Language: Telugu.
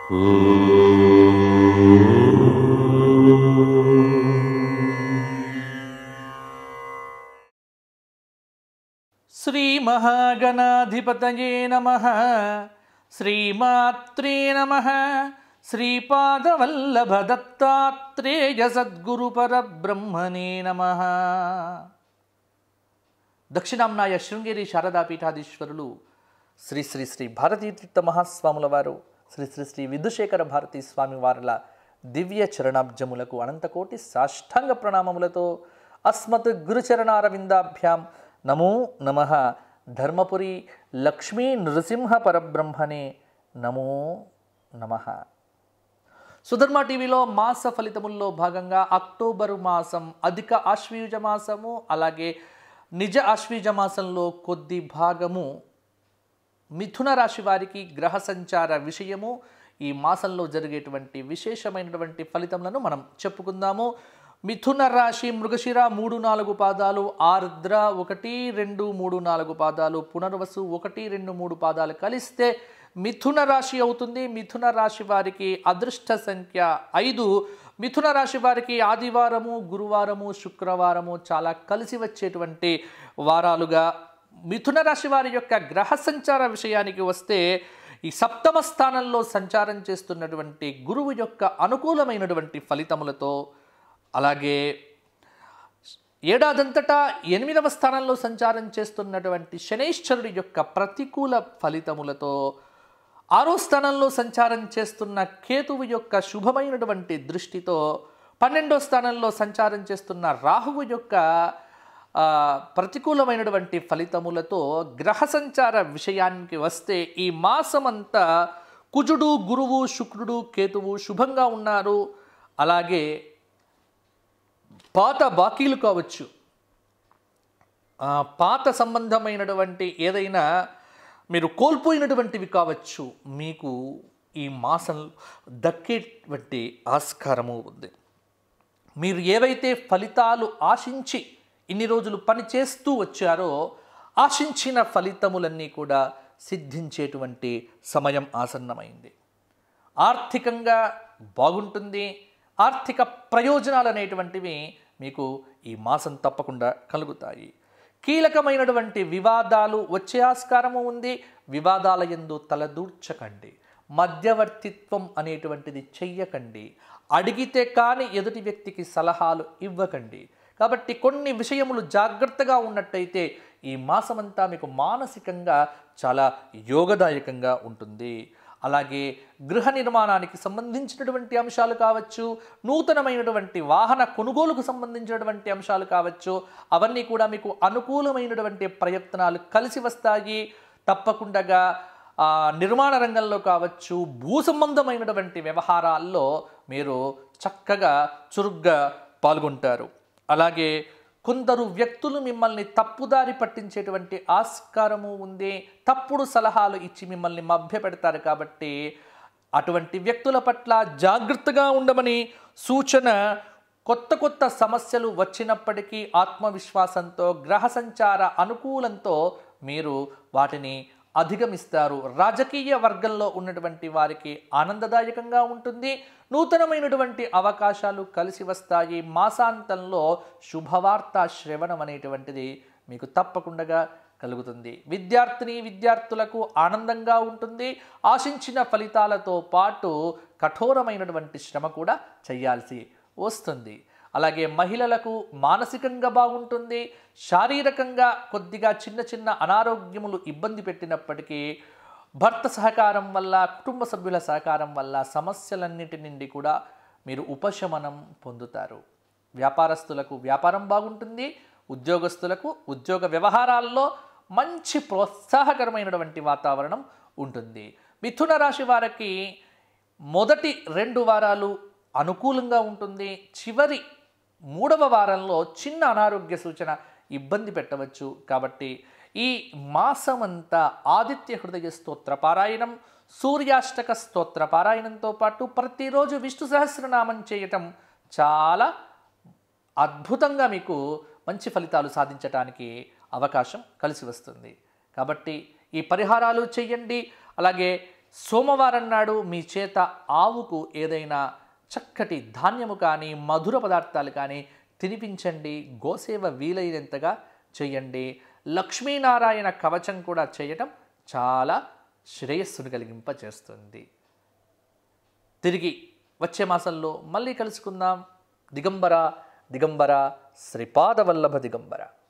శ్రీమహాగణాధిపతయే నమ శ్రీమాత్రే నమ శ్రీపాదవల్లభదత్తాత్రేయ సద్గురు పరబ్రహ్మణే నమ దక్షిణాంనాయ శృంగేరి శారదాపీఠాధీశ్వరులు శ్రీ శ్రీ శ్రీ భారతీతీర్థ మహాస్వాముల వారు శ్రీ శ్రీ శ్రీ విధుశేఖర భారతీ స్వామి వారుల దివ్య చరణాబ్జములకు అనంతకోటి సాష్టాంగ ప్రణామములతో అస్మత్ గురుచరణారవిందాభ్యాం నమో నమ ధర్మపురి లక్ష్మీ నృసింహ పరబ్రహ్మణే నమో నమ సుధర్మ టీవీలో మాస ఫలితముల్లో భాగంగా అక్టోబరు మాసం అధిక ఆశ్వీయుజ మాసము అలాగే నిజ ఆశ్వీజ మాసంలో కొద్ది భాగము మిథున రాశి వారికి గ్రహ సంచార విషయము ఈ మాసంలో జరిగేటువంటి విశేషమైనటువంటి ఫలితములను మనం చెప్పుకుందాము మిథున రాశి మృగశిర మూడు నాలుగు పాదాలు ఆర్ద్ర ఒకటి రెండు మూడు నాలుగు పాదాలు పునర్వసు ఒకటి రెండు మూడు పాదాలు కలిస్తే మిథున రాశి అవుతుంది మిథున రాశి వారికి అదృష్ట సంఖ్య ఐదు మిథున రాశి వారికి ఆదివారము గురువారము శుక్రవారము చాలా కలిసి వచ్చేటువంటి వారాలుగా మిథున రాశి వారి యొక్క గ్రహ సంచార విషయానికి వస్తే ఈ సప్తమ స్థానంలో సంచారం చేస్తున్నటువంటి గురువు యొక్క అనుకూలమైనటువంటి ఫలితములతో అలాగే ఏడాదంతటా ఎనిమిదవ స్థానంలో సంచారం చేస్తున్నటువంటి శనైశ్వరుడి యొక్క ప్రతికూల ఫలితములతో ఆరో స్థానంలో సంచారం చేస్తున్న కేతువు యొక్క శుభమైనటువంటి దృష్టితో పన్నెండో స్థానంలో సంచారం చేస్తున్న రాహువు యొక్క ఆ, ప్రతికూలమైనటువంటి ఫలితములతో గ్రహ సంచార విషయానికి వస్తే ఈ మాసమంతా కుజుడు గురువు శుక్రుడు కేతువు శుభంగా ఉన్నారు అలాగే పాత బాకీలు కావచ్చు ఆ, పాత సంబంధమైనటువంటి ఏదైనా మీరు కోల్పోయినటువంటివి కావచ్చు మీకు ఈ మాసం దక్కేటువంటి ఆస్కారము ఉంది మీరు ఏవైతే ఫలితాలు ఆశించి ఇన్ని రోజులు పని చేస్తూ వచ్చారో ఆశించిన ఫలితములన్నీ కూడా సిద్ధించేటువంటి సమయం ఆసన్నమైంది ఆర్థికంగా బాగుంటుంది ఆర్థిక ప్రయోజనాలు అనేటువంటివి మీకు ఈ మాసం తప్పకుండా కలుగుతాయి కీలకమైనటువంటి వివాదాలు వచ్చే ఆస్కారము ఉంది వివాదాల ఎందు తలదూర్చకండి మధ్యవర్తిత్వం అనేటువంటిది చెయ్యకండి అడిగితే కానీ ఎదుటి వ్యక్తికి సలహాలు ఇవ్వకండి కాబట్టి కొన్ని విషయములు జాగ్రత్తగా ఉన్నట్టయితే ఈ మాసమంతా మీకు మానసికంగా చాలా యోగదాయకంగా ఉంటుంది అలాగే గృహ నిర్మాణానికి సంబంధించినటువంటి అంశాలు కావచ్చు నూతనమైనటువంటి వాహన కొనుగోలుకు సంబంధించినటువంటి అంశాలు కావచ్చు అవన్నీ కూడా మీకు అనుకూలమైనటువంటి ప్రయత్నాలు కలిసి వస్తాయి తప్పకుండా ఆ, నిర్మాణ రంగంలో కావచ్చు భూ సంబంధమైనటువంటి వ్యవహారాల్లో మీరు చక్కగా చురుగ్గా పాల్గొంటారు అలాగే కొందరు వ్యక్తులు మిమ్మల్ని తప్పుదారి పట్టించేటువంటి ఆస్కారము ఉంది తప్పుడు సలహాలు ఇచ్చి మిమ్మల్ని మభ్యపెడతారు కాబట్టి అటువంటి వ్యక్తుల పట్ల జాగ్రత్తగా ఉండమని సూచన కొత్త కొత్త సమస్యలు వచ్చినప్పటికీ ఆత్మవిశ్వాసంతో గ్రహ సంచార అనుకూలంతో మీరు వాటిని అధిగమిస్తారు రాజకీయ వర్గంలో ఉన్నటువంటి వారికి ఆనందదాయకంగా ఉంటుంది నూతనమైనటువంటి అవకాశాలు కలిసి వస్తాయి మాసాంతంలో శుభవార్త శ్రవణం అనేటువంటిది మీకు తప్పకుండా కలుగుతుంది విద్యార్థిని విద్యార్థులకు ఆనందంగా ఉంటుంది ఆశించిన ఫలితాలతో పాటు కఠోరమైనటువంటి శ్రమ కూడా చేయాల్సి వస్తుంది అలాగే మహిళలకు మానసికంగా బాగుంటుంది శారీరకంగా కొద్దిగా చిన్న చిన్న అనారోగ్యములు ఇబ్బంది పెట్టినప్పటికీ భర్త సహకారం వల్ల కుటుంబ సభ్యుల సహకారం వల్ల సమస్యలన్నిటి నుండి కూడా మీరు ఉపశమనం పొందుతారు వ్యాపారస్తులకు వ్యాపారం బాగుంటుంది ఉద్యోగస్తులకు ఉద్యోగ వ్యవహారాల్లో మంచి ప్రోత్సాహకరమైనటువంటి వాతావరణం ఉంటుంది మిథున రాశి వారికి మొదటి రెండు వారాలు అనుకూలంగా ఉంటుంది చివరి మూడవ వారంలో చిన్న అనారోగ్య సూచన ఇబ్బంది పెట్టవచ్చు కాబట్టి ఈ మాసమంతా ఆదిత్య హృదయ స్తోత్ర పారాయణం సూర్యాష్టక స్తోత్ర పారాయణంతో పాటు ప్రతిరోజు విష్ణు సహస్రనామం చేయటం చాలా అద్భుతంగా మీకు మంచి ఫలితాలు సాధించడానికి అవకాశం కలిసి వస్తుంది కాబట్టి ఈ పరిహారాలు చేయండి అలాగే సోమవారం నాడు మీ చేత ఆవుకు ఏదైనా చక్కటి ధాన్యము కానీ మధుర పదార్థాలు కానీ తినిపించండి గోసేవ వీలైనంతగా చేయండి లక్ష్మీనారాయణ కవచం కూడా చేయటం చాలా శ్రేయస్సును కలిగింపచేస్తుంది తిరిగి వచ్చే మాసంలో మళ్ళీ కలుసుకుందాం దిగంబర దిగంబర శ్రీపాదవల్లభ దిగంబర